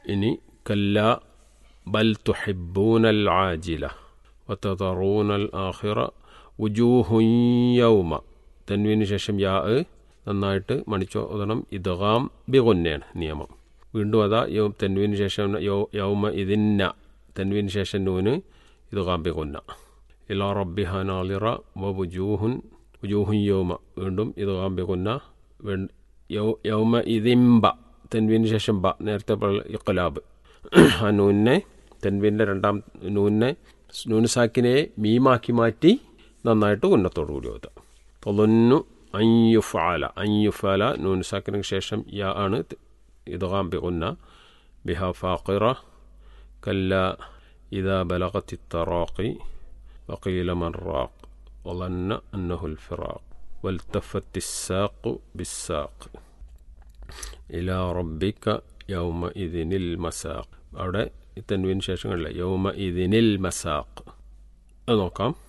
ഇനി കല്ല ബൽ തുഹിബൂനൽ ആജില വത്തറൂനൽ ആഹിറ ഉജൂഹുയൗമ തൻവീന് ശേഷം യാ നന്നായിട്ട് മണിച്ചോ ഓതണം ഇദ്ഗാം ബിഗുന്നയാണ് നിയമം വീണ്ടും അതാ യൗ തെൻവീന് ശേഷം യൗ യൗമ ഇതിന്ന തെൻവീന് ശേഷം നൂന് ഇദ്ഗാം ബിഗുന്ന ഇലാ റബ്ബിഹ നാളിറ വ വുജൂഹുൻ വുജൂഹുൻ യൗമ വീണ്ടും ഇദ്ഗാം ബിഗുന്ന യൗമ ഇതിംബ തെൻവീന് ശേഷം ബ നേരത്തെ ഇഖലാബ് ആ നൂനെ തെൻവീൻ്റെ രണ്ടാം നൂനെ നൂന് സാക്കിനെ മീമാക്കി മാറ്റി നന്നായിട്ട് ഉന്നത്തോടു കൂടി ഓതുക തൊലന്നു അയ്യുഫാല അയ്യുഫാല നൂൻ സാക്കിന് ശേഷം യാ ആണ് ഇദ്ഗാം ബിഗുന്ന ബിഹ ഫാഖിറ കല്ല إذا بلغت التراقي وقيل من راق وظن أنه الفراق والتفت الساق بالساق إلى ربك يومئذ المساق അവിടെ തെൻവീന് ശേഷങ്ങളില്ല യൗമ ഇതിനിൽ മസാഖ് അത് നോക്കാം